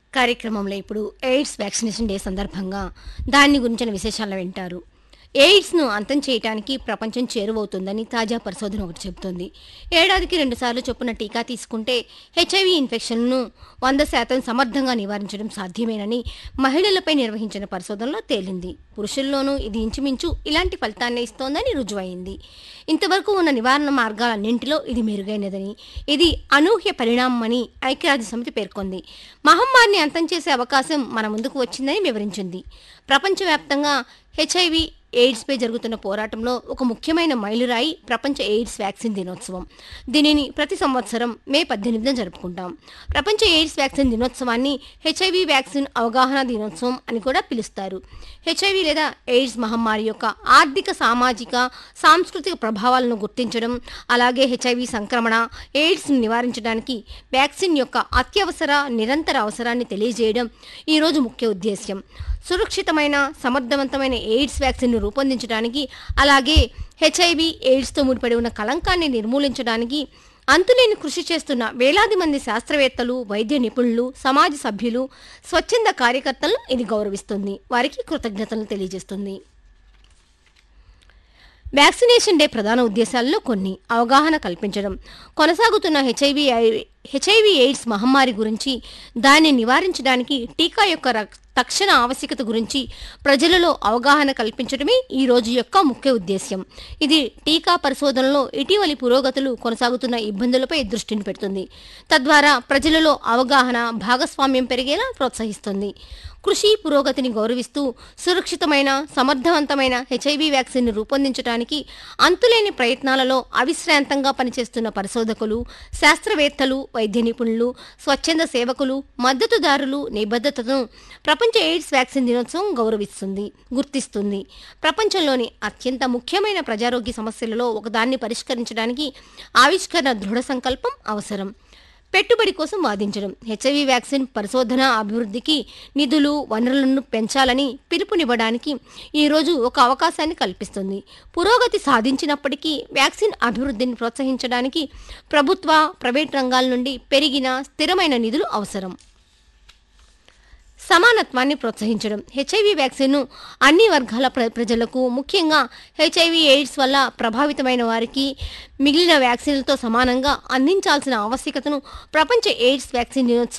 కార్యక్రమంలో ఇప్పుడు AIDS vaccination day సందర్భంగా దాని గురించిన విశేషాలను వింటారు ఎయిడ్స్ను అంతం చేయడానికి ప్రపంచం చేరువవుతుందని తాజా పరిశోధన ఒకటి చెబుతోంది ఏడాదికి రెండుసార్లు చొప్పున టీకా తీసుకుంటే హెచ్ఐవి ఇన్ఫెక్షన్ను వంద శాతం సమర్థంగా నివారించడం సాధ్యమేనని మహిళలపై నిర్వహించిన పరిశోధనలో తేలింది పురుషుల్లోనూ ఇది ఇంచుమించు ఇలాంటి ఫలితాన్నే ఇస్తోందని రుజువైంది ఇంతవరకు ఉన్న నివారణ మార్గాలన్నింటిలో ఇది మెరుగైనదని ఇది అనూహ్య పరిణామమని ఐక్యరాజ్య సమితి పేర్కొంది మహమ్మారిని అంతం చేసే అవకాశం మన ముందుకు వచ్చిందని వివరించింది ప్రపంచవ్యాప్తంగా హెచ్ఐవి ఎయిడ్స్పై జరుగుతున్న పోరాటంలో ఒక ముఖ్యమైన మైలురాయి ప్రపంచ ఎయిడ్స్ వ్యాక్సిన్ దినోత్సవం దీనిని ప్రతి సంవత్సరం మే పద్దెనిమిదిన జరుపుకుంటాం ప్రపంచ ఎయిడ్స్ వ్యాక్సిన్ దినోత్సవాన్ని హెచ్ఐవి వ్యాక్సిన్ అవగాహన దినోత్సవం అని కూడా పిలుస్తారు హెచ్ఐవి లేదా ఎయిడ్స్ మహమ్మారి యొక్క ఆర్థిక సామాజిక సాంస్కృతిక ప్రభావాలను గుర్తించడం అలాగే హెచ్ఐవి సంక్రమణ ఎయిడ్స్ను నివారించడానికి వ్యాక్సిన్ యొక్క అత్యవసర నిరంతర అవసరాన్ని తెలియజేయడం ఈరోజు ముఖ్య ఉద్దేశ్యం సురక్షితమైన సమర్థవంతమైన ఎయిడ్స్ వ్యాక్సిన్ను రూపొందించడానికి అలాగే హెచ్ఐవి ఎయిడ్స్తో ముడిపడి ఉన్న కళంకాన్ని నిర్మూలించడానికి అంతులేని కృషి చేస్తున్న వేలాది మంది శాస్త్రవేత్తలు వైద్య నిపుణులు సమాజ సభ్యులు స్వచ్ఛంద కార్యకర్తలను ఇది గౌరవిస్తుంది వారికి కృతజ్ఞతలు తెలియజేస్తుంది వ్యాక్సినేషన్ డే ప్రధాన ఉద్దేశాల్లో కొన్ని అవగాహన కల్పించడం కొనసాగుతున్న హెచ్ఐవి హెచ్ఐవి ఎయిడ్స్ మహమ్మారి గురించి దాన్ని నివారించడానికి టీకా యొక్క రక్- తక్షణ ఆవశ్యకత గురించి ప్రజలలో అవగాహన కల్పించడమే ఈ రోజు యొక్క ముఖ్య ఉద్దేశ్యం ఇది టీకా పరిశోధనలో ఇటీవలి పురోగతులు కొనసాగుతున్న ఇబ్బందులపై దృష్టిని పెడుతుంది తద్వారా ప్రజలలో అవగాహన భాగస్వామ్యం పెరిగేలా ప్రోత్సహిస్తుంది కృషి పురోగతిని గౌరవిస్తూ సురక్షితమైన సమర్థవంతమైన హెచ్ఐవి వ్యాక్సిన్ను రూపొందించడానికి అంతులేని ప్రయత్నాలలో అవిశ్రాంతంగా పనిచేస్తున్న పరిశోధకులు శాస్త్రవేత్తలు వైద్య నిపుణులు స్వచ్ఛంద సేవకులు మద్దతుదారులు నిబద్ధతను ప్రపంచ ఎయిడ్స్ వ్యాక్సిన్ దినోత్సవం గౌరవిస్తుంది గుర్తిస్తుంది ప్రపంచంలోని అత్యంత ముఖ్యమైన ప్రజారోగ్య సమస్యలలో ఒకదాన్ని పరిష్కరించడానికి ఆవిష్కరణ దృఢ సంకల్పం అవసరం పెట్టుబడి కోసం వాదించడం హెచ్ఐవి వ్యాక్సిన్ పరిశోధన అభివృద్ధికి నిధులు వనరులను పెంచాలని పిలుపునివ్వడానికి ఈరోజు ఒక అవకాశాన్ని కల్పిస్తుంది పురోగతి సాధించినప్పటికీ వ్యాక్సిన్ అభివృద్ధిని ప్రోత్సహించడానికి ప్రభుత్వ ప్రైవేట్ రంగాల నుండి పెరిగిన స్థిరమైన నిధులు అవసరం సమానత్వాన్ని ప్రోత్సహించడం హెచ్ఐవి వ్యాక్సిన్ను అన్ని వర్గాల ప్ర ప్రజలకు ముఖ్యంగా హెచ్ఐవి ఎయిడ్స్ వల్ల ప్రభావితమైన వారికి మిగిలిన వ్యాక్సిన్లతో సమానంగా అందించాల్సిన ఆవశ్యకతను ప్రపంచ ఎయిడ్స్ వ్యాక్సిన్ దినోత్సవం